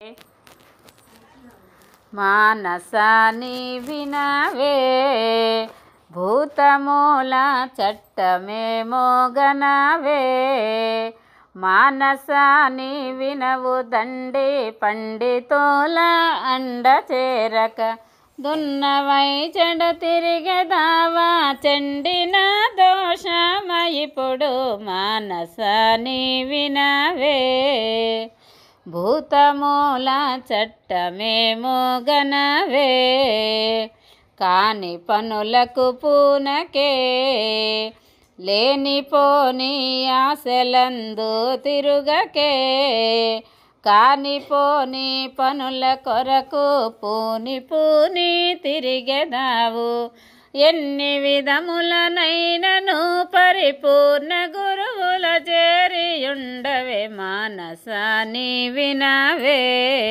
మానసాని వినవే భూతమూల చట్టమే మోగనవే మానసాని వినవు దండి పండితోల అండ చేరక దున్నవై చెడ తిరిగదావా చెండిన దోషమయిపుడు మానసాని వినవే భూతమూల చట్టమే మోగనవే కాని పనులకు పూనకే లేనిపోని ఆశలందు తిరుగకే కానిపోని పనుల కొరకు పూని పూని తిరిగెదావు ఎన్ని విధములనైనను పరిపూర్ణ గురువుల చేరియుండవే మానసాని వినవే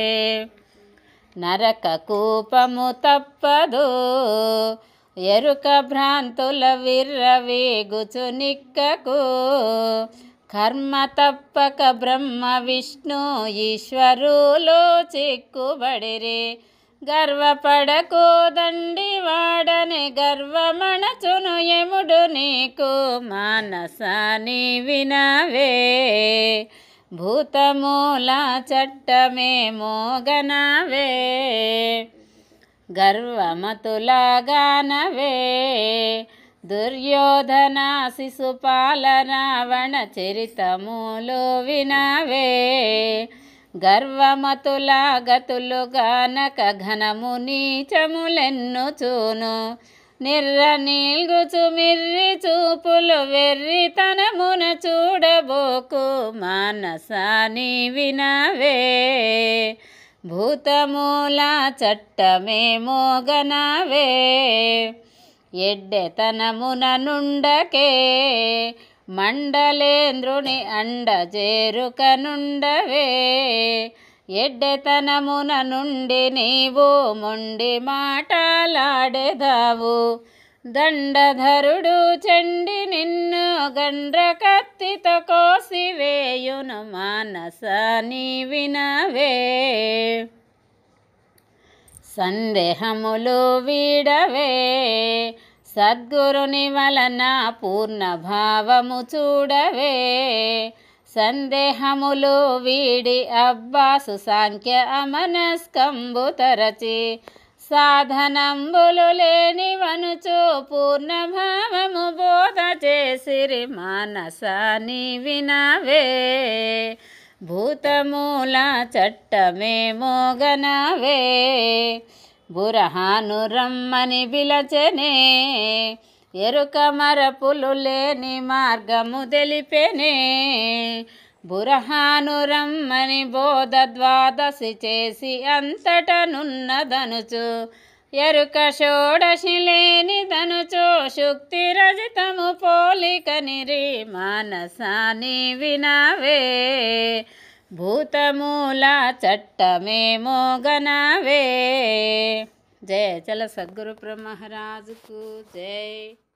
నరక కూపము తప్పదు ఎరుక భ్రాంతుల విర్రవీగుచు నిక్కకు కర్మ తప్పక బ్రహ్మ విష్ణు ఈశ్వరులో చిక్కుబడిరి గర్వపడకు దండి వాడని గర్వమణచును ఎముడు నీకు మానసాని వినవే భూతమూల చట్టమే మోగనవే గర్వమతులాగానవే దుర్యోధన శిశుపాల రావణ చరితములు వినవే గర్వమతులా గతులు గానక ఘనము నీచములెన్ను చూను నిర్ర నీల్గుచు మిర్రి చూపులు వెర్రితనమున చూడబోకు మానసాని వినవే భూతమూల చట్టమే మోగనవే ఎడ్డెతనమున నుండకే మండలేంద్రుని అండ చేరుక నుండవే ఎడ్డెతనమున నుండి నీవు మొండి మాటలాడెదావు దండధరుడు చండి నిన్ను గండ్ర కత్తితో కోసివేయును మానసాని వినవే సందేహములు వీడవే సద్గురుని వలన పూర్ణ భావము చూడవే సందేహములు వీడి అబ్బాసు సాంఖ్య అమనస్కంబు తరచి సాధనంబులు లేని వనుచు పూర్ణ భావము బోధ చేసిరి మానసాని వినవే భూతమూల చట్టమే మోగనవే బురహాను రమ్మని పిలచెనే ఎరుక మరపులు లేని మార్గము తెలిపెనే బురహాను రమ్మని బోధ ద్వాదశి చేసి అంతటనున్నదనుచు ఎరుక షోడశి లేని దనుచు శుక్తి రజితము పోలిక నిరి మానసాని వినవే భూతమూల చట్టమే మోగనవే జయ చల సద్గురు బ్రహ్మరాజుకు జై